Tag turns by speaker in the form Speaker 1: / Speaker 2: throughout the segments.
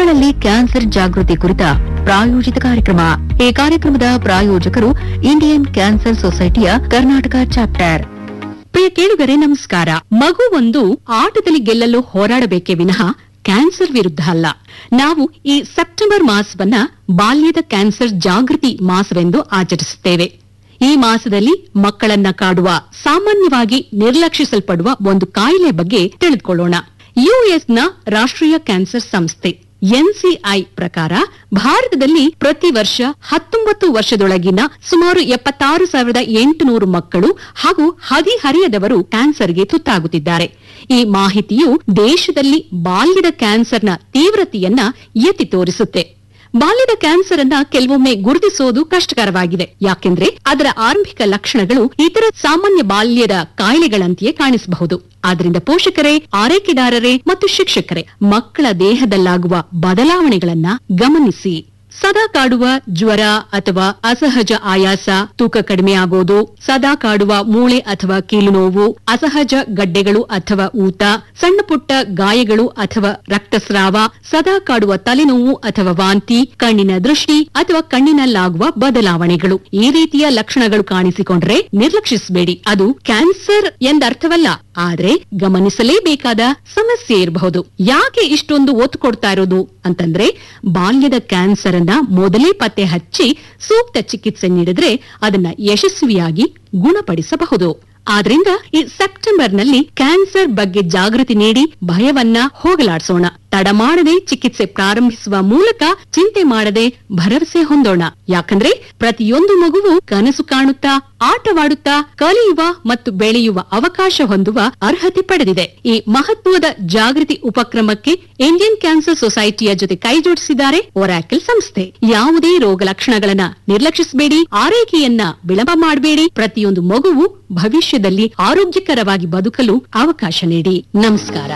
Speaker 1: ಮಕ್ಕಳಲ್ಲಿ ಕ್ಯಾನ್ಸರ್ ಜಾಗೃತಿ ಕುರಿತ ಪ್ರಾಯೋಜಿತ ಕಾರ್ಯಕ್ರಮ ಈ ಕಾರ್ಯಕ್ರಮದ ಪ್ರಾಯೋಜಕರು ಇಂಡಿಯನ್ ಕ್ಯಾನ್ಸರ್ ಸೊಸೈಟಿಯ ಕರ್ನಾಟಕ ಚಾಪ್ಟರ್
Speaker 2: ಪ್ರಿಯ ಕೇಳುಗರೆ ನಮಸ್ಕಾರ ಮಗು ಒಂದು ಆಟದಲ್ಲಿ ಗೆಲ್ಲಲು ಹೋರಾಡಬೇಕೇ ವಿನಃ ಕ್ಯಾನ್ಸರ್ ವಿರುದ್ಧ ಅಲ್ಲ ನಾವು ಈ ಸೆಪ್ಟೆಂಬರ್ ಮಾಸವನ್ನ ಬಾಲ್ಯದ ಕ್ಯಾನ್ಸರ್ ಜಾಗೃತಿ ಮಾಸವೆಂದು ಆಚರಿಸುತ್ತೇವೆ ಈ ಮಾಸದಲ್ಲಿ ಮಕ್ಕಳನ್ನ ಕಾಡುವ ಸಾಮಾನ್ಯವಾಗಿ ನಿರ್ಲಕ್ಷಿಸಲ್ಪಡುವ ಒಂದು ಕಾಯಿಲೆ ಬಗ್ಗೆ ತಿಳಿದುಕೊಳ್ಳೋಣ ಯುಎಸ್ನ ರಾಷ್ಟ್ರೀಯ ಕ್ಯಾನ್ಸರ್ ಸಂಸ್ಥೆ ಎನ್ಸಿಐ ಪ್ರಕಾರ ಭಾರತದಲ್ಲಿ ಪ್ರತಿ ವರ್ಷ ಹತ್ತೊಂಬತ್ತು ವರ್ಷದೊಳಗಿನ ಸುಮಾರು ಎಪ್ಪತ್ತಾರು ಸಾವಿರದ ಎಂಟುನೂರು ಮಕ್ಕಳು ಹಾಗೂ ಹದಿಹರಿಯದವರು ಕ್ಯಾನ್ಸರ್ಗೆ ತುತ್ತಾಗುತ್ತಿದ್ದಾರೆ ಈ ಮಾಹಿತಿಯು ದೇಶದಲ್ಲಿ ಬಾಲ್ಯದ ಕ್ಯಾನ್ಸರ್ನ ತೀವ್ರತೆಯನ್ನ ಎತ್ತಿ ತೋರಿಸುತ್ತೆ ಬಾಲ್ಯದ ಕ್ಯಾನ್ಸರ್ ಅನ್ನ ಕೆಲವೊಮ್ಮೆ ಗುರುತಿಸೋದು ಕಷ್ಟಕರವಾಗಿದೆ ಯಾಕೆಂದ್ರೆ ಅದರ ಆರಂಭಿಕ ಲಕ್ಷಣಗಳು ಇತರ ಸಾಮಾನ್ಯ ಬಾಲ್ಯದ ಕಾಯಿಲೆಗಳಂತೆಯೇ ಕಾಣಿಸಬಹುದು ಆದ್ರಿಂದ ಪೋಷಕರೇ ಆರೈಕೆದಾರರೇ ಮತ್ತು ಶಿಕ್ಷಕರೇ ಮಕ್ಕಳ ದೇಹದಲ್ಲಾಗುವ ಬದಲಾವಣೆಗಳನ್ನ ಗಮನಿಸಿ ಸದಾ ಕಾಡುವ ಜ್ವರ ಅಥವಾ ಅಸಹಜ ಆಯಾಸ ತೂಕ ಕಡಿಮೆ ಆಗೋದು ಸದಾ ಕಾಡುವ ಮೂಳೆ ಅಥವಾ ಕೀಲು ನೋವು ಅಸಹಜ ಗಡ್ಡೆಗಳು ಅಥವಾ ಊತ ಸಣ್ಣ ಪುಟ್ಟ ಗಾಯಗಳು ಅಥವಾ ರಕ್ತಸ್ರಾವ ಸದಾ ಕಾಡುವ ತಲೆನೋವು ಅಥವಾ ವಾಂತಿ ಕಣ್ಣಿನ ದೃಷ್ಟಿ ಅಥವಾ ಕಣ್ಣಿನಲ್ಲಾಗುವ ಬದಲಾವಣೆಗಳು ಈ ರೀತಿಯ ಲಕ್ಷಣಗಳು ಕಾಣಿಸಿಕೊಂಡ್ರೆ ನಿರ್ಲಕ್ಷಿಸಬೇಡಿ ಅದು ಕ್ಯಾನ್ಸರ್ ಎಂದರ್ಥವಲ್ಲ ಆದ್ರೆ ಗಮನಿಸಲೇಬೇಕಾದ ಸಮಸ್ಯೆ ಇರಬಹುದು ಯಾಕೆ ಇಷ್ಟೊಂದು ಒತ್ತು ಕೊಡ್ತಾ ಇರೋದು ಅಂತಂದ್ರೆ ಬಾಲ್ಯದ ಕ್ಯಾನ್ಸರ್ ಅನ್ನ ಮೊದಲೇ ಪತ್ತೆ ಹಚ್ಚಿ ಸೂಕ್ತ ಚಿಕಿತ್ಸೆ ನೀಡಿದ್ರೆ ಅದನ್ನ ಯಶಸ್ವಿಯಾಗಿ ಗುಣಪಡಿಸಬಹುದು ಆದ್ರಿಂದ ಈ ಸೆಪ್ಟೆಂಬರ್ನಲ್ಲಿ ಕ್ಯಾನ್ಸರ್ ಬಗ್ಗೆ ಜಾಗೃತಿ ನೀಡಿ ಭಯವನ್ನ ಹೋಗಲಾಡಿಸೋಣ ತಡ ಮಾಡದೆ ಚಿಕಿತ್ಸೆ ಪ್ರಾರಂಭಿಸುವ ಮೂಲಕ ಚಿಂತೆ ಮಾಡದೆ ಭರವಸೆ ಹೊಂದೋಣ ಯಾಕಂದ್ರೆ ಪ್ರತಿಯೊಂದು ಮಗುವು ಕನಸು ಕಾಣುತ್ತಾ ಆಟವಾಡುತ್ತಾ ಕಲಿಯುವ ಮತ್ತು ಬೆಳೆಯುವ ಅವಕಾಶ ಹೊಂದುವ ಅರ್ಹತೆ ಪಡೆದಿದೆ ಈ ಮಹತ್ವದ ಜಾಗೃತಿ ಉಪಕ್ರಮಕ್ಕೆ ಇಂಡಿಯನ್ ಕ್ಯಾನ್ಸರ್ ಸೊಸೈಟಿಯ ಜೊತೆ ಕೈಜೋಡಿಸಿದ್ದಾರೆ ಒರಾಕಲ್ ಸಂಸ್ಥೆ ಯಾವುದೇ ರೋಗ ಲಕ್ಷಣಗಳನ್ನ ನಿರ್ಲಕ್ಷಿಸಬೇಡಿ ಆರೈಕೆಯನ್ನ ವಿಳಂಬ ಮಾಡಬೇಡಿ ಪ್ರತಿಯೊಂದು ಮಗುವು ಭವಿಷ್ಯದಲ್ಲಿ ಆರೋಗ್ಯಕರವಾಗಿ ಬದುಕಲು ಅವಕಾಶ ನೀಡಿ ನಮಸ್ಕಾರ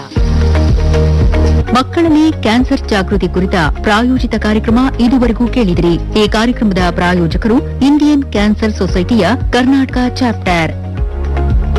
Speaker 1: ಮಕ್ಕಳಲ್ಲಿ ಕ್ಯಾನ್ಸರ್ ಜಾಗೃತಿ ಕುರಿತ ಪ್ರಾಯೋಜಿತ ಕಾರ್ಯಕ್ರಮ ಇದುವರೆಗೂ ಕೇಳಿದಿರಿ ಈ ಕಾರ್ಯಕ್ರಮದ ಪ್ರಾಯೋಜಕರು ಇಂಡಿಯನ್ ಕ್ಯಾನ್ಸರ್ ಸೊಸೈಟಿಯ ಕರ್ನಾಟಕ ಚಾಪ್ಟರ್